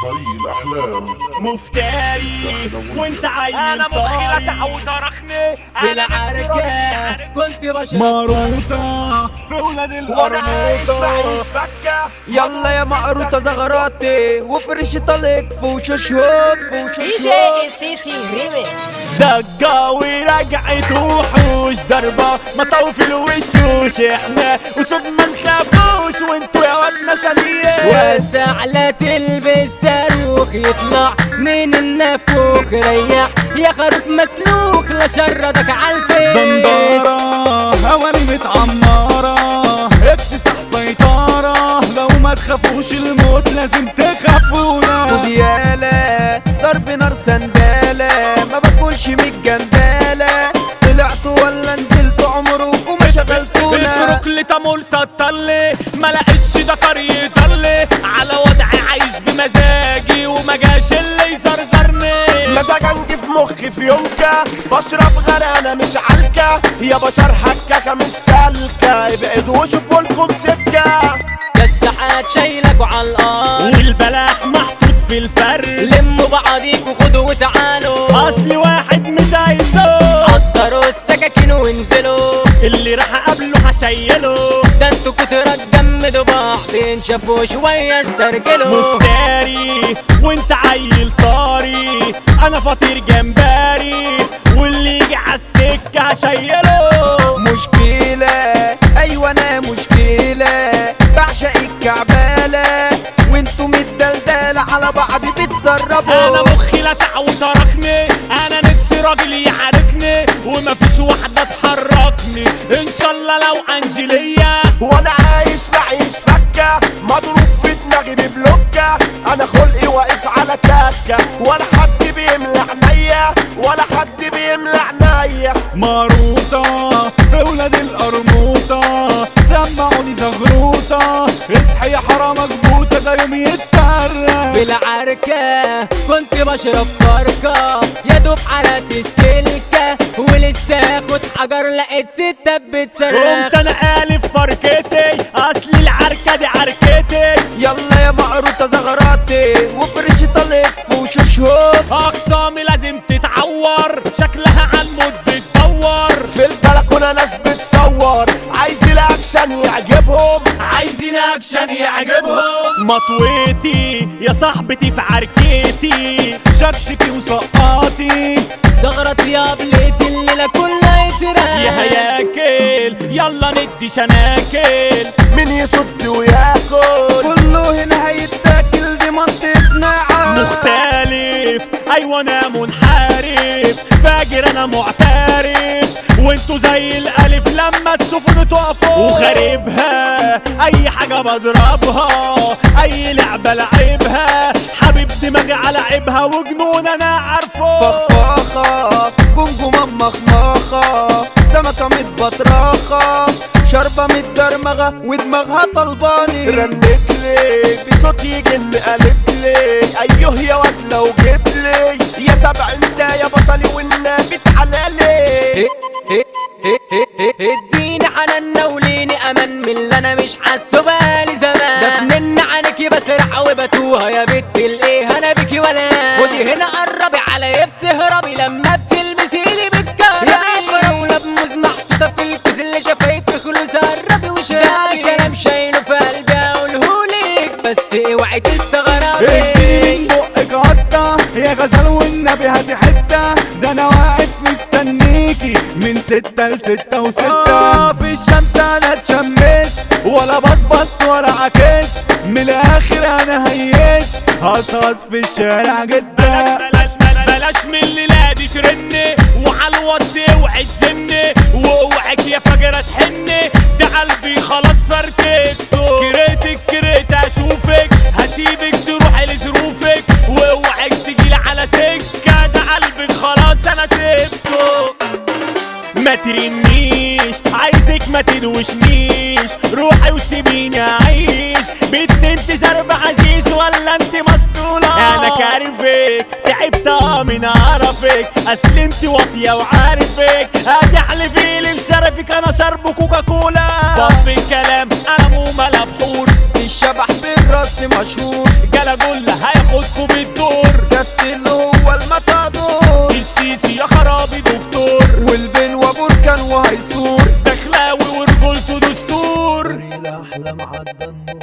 طريق الأحلام مفتري وانت عيل انا مخي طاري وتركني في العركة كنت بشرب ماروتا في ولاد وانا عايش القرموطة معيش فكه يلا يا مقروطة زغراتي وفرش طلق فوشوش هوب فوشوش دي جي هوب السيسي ريميكس دقة ورجعت وحوش ضربة مطوف الوشوش احنا وصوت ما نخافوش وانتوا يا ولد سليم والسعلة تلبس صاروخ يطلع من النافوخ ريح يا خروف مسلوخ لا شردك عالفيس دندارة هواني متعمرة اكتساح سيطرة لو ما تخافوش الموت لازم تخافونا وديالة ضرب نار سندالة ما باكلش من الجندالة طلعتوا ولا نزلتوا عمركم ما شغلتونا اترك لي تمول سطلي ما لقيتش ده قرية طلي على وضعي عايش بمزاجي وما جاش اللي يزرزرني مزاجنجي في مخي في يومكا بشرب غرقانة مش علكة يا بشر حكاكة مش سالكة ابعدوا وشوفوا لكم سكة ده الساعات شايلكوا على الارض والبلاح محطوط في الفرد لموا بعضيكوا خدوا وتعالوا اصلي واحد مش عايزه قدروا السكاكين وانزلوا اللي راح اقابله هشيله ده انتوا كترة تجمدوا بعض انشفوا شوية استرجلوا مفتري وانت عيل طاري انا فطير جمبري واللي يجي عالسكة هشيله مشكلة ايوه انا مشكلة بعشق الكعبالة وانتوا متدلدلة على بعض بتسربوا انا مخي لسع وتركني انا نفسي راجل يعاركني ومفيش واحدة تحركني ان شاء الله لو انجلية وانا عايش معيش فكة مضروب في دماغي ببلوكة انا خلقي واقف على تكة ولا حد بيملى عينيا ولا حد بيملى عينيا ماروطة في ولاد القرموطة سمعوني زغروطة اصحي يا حرام مكبوتة ده يوم يتكرر في العركة كنت بشرب فركة يا دوب على السلكة ولسه اخد حجر لقيت ستة قمت بتصرخ انا الف فركتي اصلي العركة دي عركتي يلا يا مقروطة زغراتي وفرش طلق فوشوش هوب اقسامي لازم تتعور شكلها عالمود بتدور في البلكونة ناس بتصور عايز الاكشن يعجبهم عايزين اكشن يعجبهم مطويتي يا صاحبتي في عركتي شكشكي وسقاطي زغرت يا بليت الليلة كلها يترك يا هياكل يلا ندي شناكل مين يصد وياكل كله هنا هيتاكل دي منطقتنا عام مختلف ايوه انا منحرف فاجر انا معترف وانتوا زي الالف لما تشوفوني تقفوا وغريبها اي حاجه بضربها اي لعبه لعبها حبيب دماغي على عيبها وجنون انا عارفه فخفاخة جمجمة مخمخة سمكة متبطرخة شربة متدرمغة ودماغها طلباني رنت لي بصوت يجن قالت لي ايوه يا واد لو جيت لي يا سبع انت يا بطلي والنبي تعالى لي اديني حنان وليني امان من اللي انا مش حاسه بقالي زمان ده فنن عنكي بسرح وبتوها يا بنت الايه انا بيكي ولا خدي هنا قربي عليا بتهربي لما بتلمسي لي بالكهربي يا فراولة بموز محطوطة في الكيس اللي شفايف فلوس قربي وشربي ده كلام شايله في قلبي اقولهولك بس اوعي اديني تستغربي من بقك قطة يا غزال والنبي هاتي حتة ده انا واقف مستنيكي من ستة لستة وستة آه في الشمس انا اتشمست ولا بصبصت ولا عكست من الاخر انا هيست هصعد في الشارع جدا بلاش بلاش بلاش من الليلة دي ترني وعلى الواتس اوعي تزني واوعك يا فجرة تحني ده قلبي خلاص فرتكته كرهتك كرهت اشوفك هسيبك تروحي لظروفك واوعك تجيلي على سكة ده قلبك خلاص انا سبته ما ترنيش عايزك ما تدوشنيش روحي وسيبيني اعيش بنت انت شرب حشيش ولا انت مسطولة انا كارفك تعبت اه من عرفك اصل انت واطية وعارفك هتحلفي لي بشرفك انا شرب كوكاكولا طب الكلام انا مو ملا بحور الشبح بالراس مشهور جلاجولا هياخدكوا هو المطادور السيسي يا خرابي دكتور والبين وبركان وهيسور دخلاوي ورجولته دستور الأحلام عدى النور